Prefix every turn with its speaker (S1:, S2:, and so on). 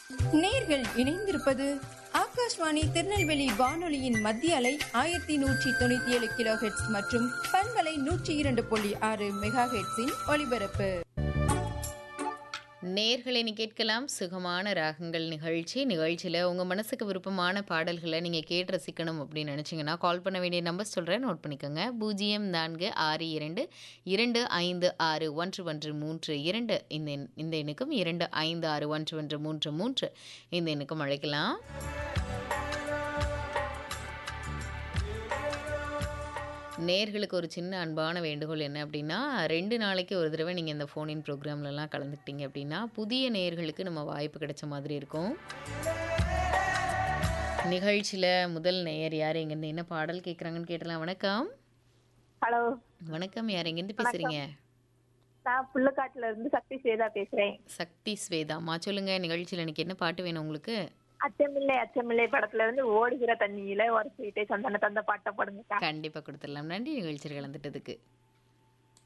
S1: நேர்கள் இணைந்திருப்பது ஆகாஷ்வாணி திருநெல்வேலி வானொலியின் மத்திய அலை ஆயிரத்தி நூற்றி தொண்ணூத்தி ஏழு கிலோ ஹெட்ஸ் மற்றும் பண்பலை நூற்றி இரண்டு புள்ளி ஆறு மெகா ஹெட்ஸின் ஒலிபரப்பு
S2: நேர்களை நீ கேட்கலாம் சுகமான ராகங்கள் நிகழ்ச்சி நிகழ்ச்சியில் உங்கள் மனசுக்கு விருப்பமான பாடல்களை நீங்கள் கேட்டு ரசிக்கணும் அப்படின்னு நினச்சிங்கன்னா கால் பண்ண வேண்டிய நம்பர் சொல்கிறேன் நோட் பண்ணிக்கோங்க பூஜ்ஜியம் நான்கு ஆறு இரண்டு இரண்டு ஐந்து ஆறு ஒன்று ஒன்று மூன்று இரண்டு இந்த எண்- இந்த எண்ணுக்கும் இரண்டு ஐந்து ஆறு ஒன்று ஒன்று மூன்று மூன்று இந்த எண்ணுக்கும் அழைக்கலாம் நேர்களுக்கு ஒரு சின்ன அன்பான வேண்டுகோள் என்ன அப்படின்னா ரெண்டு நாளைக்கு ஒரு தடவை நீங்கள் இந்த ஃபோனின் ப்ரோக்ராம்லலாம் கலந்துக்கிட்டீங்க அப்படின்னா புதிய நேர்களுக்கு நம்ம வாய்ப்பு கிடைச்ச மாதிரி இருக்கும் நிகழ்ச்சியில் முதல் நேயர் யார் எங்கேருந்து என்ன பாடல் கேட்குறாங்கன்னு கேட்டலாம் வணக்கம்
S3: ஹலோ
S2: வணக்கம் யார் எங்கேருந்து பேசுகிறீங்க
S3: நான் புள்ளக்காட்டுல இருந்து சக்தி சேதா பேசுறேன்
S2: சக்தி ஸ்வேதாம்மா சொல்லுங்கள் நிகழ்ச்சியில் எனக்கு என்ன பாட்டு வேணும் உங்களுக்கு
S3: அச்சமில்லை அச்சமில்லை படத்துல இருந்து ஓடுகிற தண்ணியில உரசிட்டே சந்தன தந்த பாட்டை போடுங்கக்கா
S2: கண்டிப்பாக கொடுத்துடலாம் நன்றி நிகழ்ச்சியில் கலந்துட்டதுக்கு